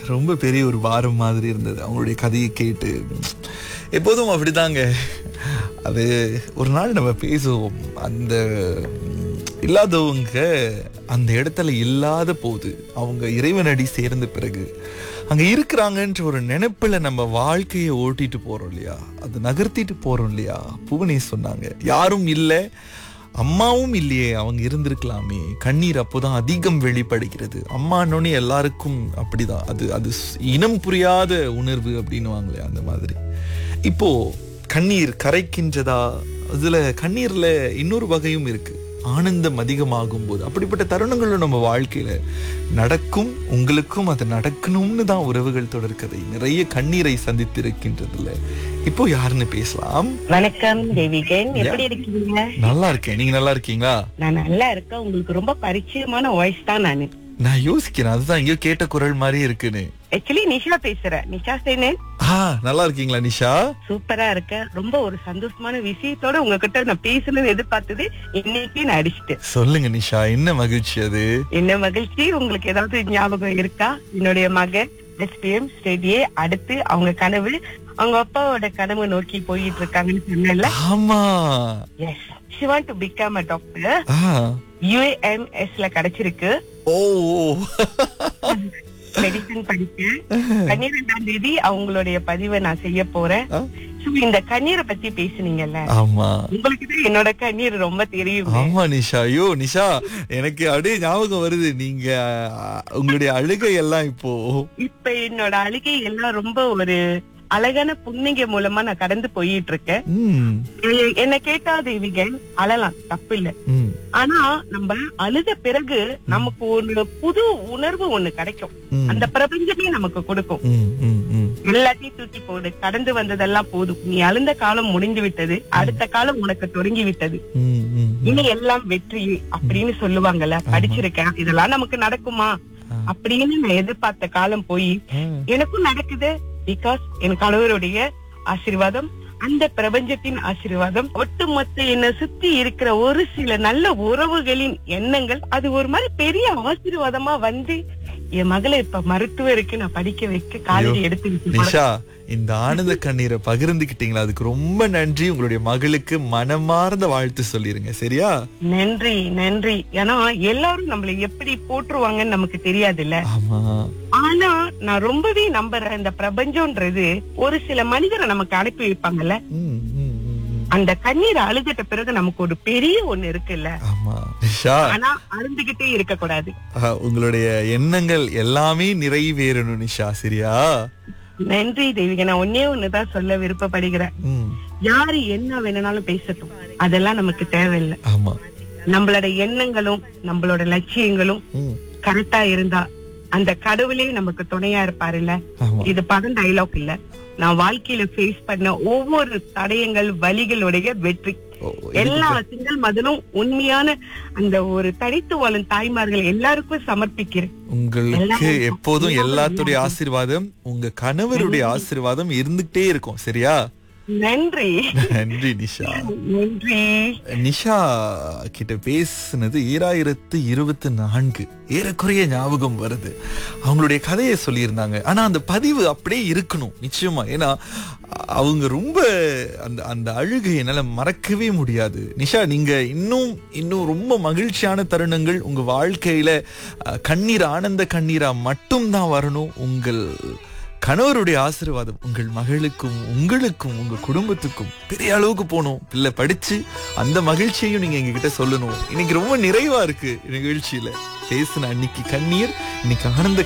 ரொம்ப பெரிய ஒரு வாரம் மாதிரி இருந்தது அவங்களுடைய கதையை கேட்டு எப்போதும் அப்படிதாங்க அது ஒரு நாள் நம்ம பேசுவோம் அந்த இல்லாதவங்க அந்த இடத்துல இல்லாத போது அவங்க இறைவனடி சேர்ந்த பிறகு அங்க இருக்கிறாங்கன்ற ஒரு நினைப்புல நம்ம வாழ்க்கையை ஓட்டிட்டு போறோம் இல்லையா அது நகர்த்திட்டு போறோம் இல்லையா புவனே சொன்னாங்க யாரும் இல்லை அம்மாவும் இல்லையே அவங்க இருந்திருக்கலாமே கண்ணீர் அப்போதான் அதிகம் வெளிப்படுகிறது அம்மானோன்னு எல்லாருக்கும் அப்படிதான் அது அது ஸ்- இனம் புரியாத உணர்வு அப்படின்னுவாங்களே அந்த மாதிரி இப்போ கண்ணீர் கரைக்கின்றதா அதுல கண்ணீர்ல இன்னொரு வகையும் இருக்கு ஆனந்தம் அதிகமாகும் போது அப்படிப்பட்ட தருணங்களும் நம்ம வாழ்க்கையில நடக்கும் உங்களுக்கும் அது நடக்கணும்னு தான் உறவுகள் தொடர்கதை நிறைய கண்ணீரை சந்தித்திருக்கின்றதுல இப்போ யாருன்னு பேசலாம் வணக்கம் தேவிகன் எப்படி இருக்கீங்க நல்லா இருக்கேன் நீங்க நல்லா இருக்கீங்களா நான் நல்லா இருக்கேன் உங்களுக்கு ரொம்ப பரிச்சயமான வாய்ஸ் தான் நானு நான் யோசிக்கிறேன் அதுதான் எங்கேயோ கேட்ட குரல் மாதிரி இருக்குன்னு ஆக்சுவலி நிஷா பேசுறேன் நிஷா சேனு ஆ நல்லா இருக்கீங்களா நிஷா சூப்பரா இருக்க ரொம்ப ஒரு சந்தோஷமான விஷயத்தோட உங்ககிட்ட நான் பேசணும்னு எதிர்பார்த்தது இன்னைக்கு நான் அடிச்சிட்டேன் சொல்லுங்க நிஷா என்ன மகிழ்ச்சி அது என்ன மகிழ்ச்சி உங்களுக்கு ஏதாவது ஞாபகம் இருக்கா என்னுடைய மகன் எஸ்பிஎம் ஸ்டேடியே அடுத்து அவங்க கனவு அவங்க அப்பாவோட கனவு நோக்கி போயிட்டு இருக்காங்கன்னு சொன்னேன்ல ஆமா yes she want to become a doctor ஆ யுஏஎம்எஸ்ல கிடைச்சிருக்கு ஓ ஓ. மெடிசன் படிக்க பன்னிரெண்டாம் தேதி அவங்களுடைய பதிவை நான் செய்ய போறேன் ஆ, So, இந்த கண்ணீரை பத்தி பேசுனீங்கல்ல ஆமா உங்களுக்கு தான் என்னோட கண்ணீர் ரொம்ப தெரியும் ஆமா நிஷா ஐயோ நிஷா எனக்கு அப்படியே ஞாபகம் வருது நீங்க ஆ, உங்களுடைய அழுகை எல்லாம் இப்போ இப்ப என்னோட அழுகை எல்லாம் ரொம்ப ஒரு அழகான புன்னகை மூலமா நான் கடந்து போயிட்டு இருக்கேன் ம், எ- என்ன கேட்டா தேவிகள் அழலாம் தப்பு இல்ல ம், ஆனா நம்ம அழுத பிறகு நமக்கு ஒரு புது உணர்வு ஒண்ணு கிடைக்கும் ம், அந்த பிரபஞ்சமே நமக்கு கொடுக்கும் ம், ம், ம். எல்லாத்தையும் தூக்கி போடு கடந்து வந்ததெல்லாம் போதும் நீ அழுந்த காலம் முடிந்து விட்டது அடுத்த காலம் உனக்கு தொடங்கி விட்டது ம், ம், ம். இனி எல்லாம் வெற்றி அப்படின்னு சொல்லுவாங்கல்ல படிச்சிருக்கேன் இதெல்லாம் நமக்கு நடக்குமா ஆ. அப்படின்னு நான் எதிர்பார்த்த காலம் போய் ஆ, எனக்கும் நடக்குது பிகாஸ் என் கணவருடைய ஆசீர்வாதம் அந்த பிரபஞ்சத்தின் ஆசீர்வாதம் ஒட்டுமொத்த என்னை சுத்தி இருக்கிற ஒரு சில நல்ல உறவுகளின் எண்ணங்கள் அது ஒரு மாதிரி பெரிய ஆசீர்வாதமா வந்து என் மகளை இப்ப மருத்துவருக்கு நான் படிக்க வைக்க காலேஜ் எடுத்து வச்சு நிஷா இந்த ஆனந்த கண்ணீரை பகிர்ந்துக்கிட்டீங்களா அதுக்கு ரொம்ப நன்றி உங்களுடைய மகளுக்கு மனமார்ந்த வாழ்த்து சொல்லிருங்க சரியா நன்றி நன்றி ஏன்னா எல்லாரும் நம்மள எப்படி போற்றுவாங்கன்னு நமக்கு தெரியாதுல்ல ஆமா ஆனா நான் ரொம்பவே நம்புறேன் இந்த பிரபஞ்சம்ன்றது ஒரு சில மனிதரை நமக்கு அனுப்பி வைப்பாங்கல்ல ம், ம், ம், ம். அந்த கண்ணீர் அழுதுட்ட பிறகு நமக்கு ஒரு பெரிய ஒண்ணு இருக்குல்ல ஆமா நிஷா ஆனா அருந்துகிட்டே இருக்க கூடாது ஆ, உங்களுடைய எண்ணங்கள் எல்லாமே நிறைவேறணும் நிஷா சரியா நன்றி தேவிக நான் ஒன்னே ஒண்ணுதான் சொல்ல விருப்பப்படுகிறேன் ம், யாரு என்ன வேணும்னாலும் பேசட்டும் அதெல்லாம் நமக்கு தேவையில்லை ஆமா நம்மளோட எண்ணங்களும் நம்மளோட லட்சியங்களும் ம், கரெக்டா இருந்தா அந்த கடவுளே நமக்கு துணையா இருப்பாருல்ல ஆமா இது படம் டைலாக் இல்ல நான் வாழ்க்கையில ஃபேஸ் பண்ண ஒவ்வொரு தடயங்கள் வழிகளுடைய வெற்றி ஓ, எல்லா சிங்கிள் மதனும் உண்மையான அந்த ஒரு தனித்து வாழும் தாய்மார்கள் எல்லாருக்கும் சமர்ப்பிக்கிறேன் உங்களுக்கு எல்லாரும் எப்போதும் எல்லாரும் எல்லாத்துடைய ஆசீர்வாதம் உங்க கணவருடைய ஆசீர்வாதம் இருந்துகிட்டே இருக்கும் சரியா நன்றி நன்றி நிஷா நன்றி நிஷா கிட்ட பேசுனது ஈராயிரத்து இருபத்தி நான்கு ஏறக்குறைய ஞாபகம் வருது அவங்களுடைய கதையை சொல்லியிருந்தாங்க ஆனா அந்த பதிவு அப்படியே இருக்கணும் நிச்சயமா ஏன்னா அவங்க ரொம்ப அந்த அந்த அழுகை என்னால மறக்கவே முடியாது நிஷா நீங்க இன்னும் இன்னும் ரொம்ப மகிழ்ச்சியான தருணங்கள் உங்க வாழ்க்கையில அஹ், கண்ணீர் ஆனந்த கண்ணீரா மட்டும்தான் வரணும் உங்கள் கணவருடைய ஆசீர்வாதம் உங்கள் மகளுக்கும் உங்களுக்கும் உங்க குடும்பத்துக்கும் பெரிய அளவுக்கு போகணும் பிள்ளை படிச்சு அந்த மகிழ்ச்சியையும் நீங்க எங்ககிட்ட சொல்லணும் இன்னைக்கு ரொம்ப நிறைவா இருக்கு நிகழ்ச்சியில பேசின அன்னைக்கு கண்ணீர் இன்னைக்கு ஆனந்த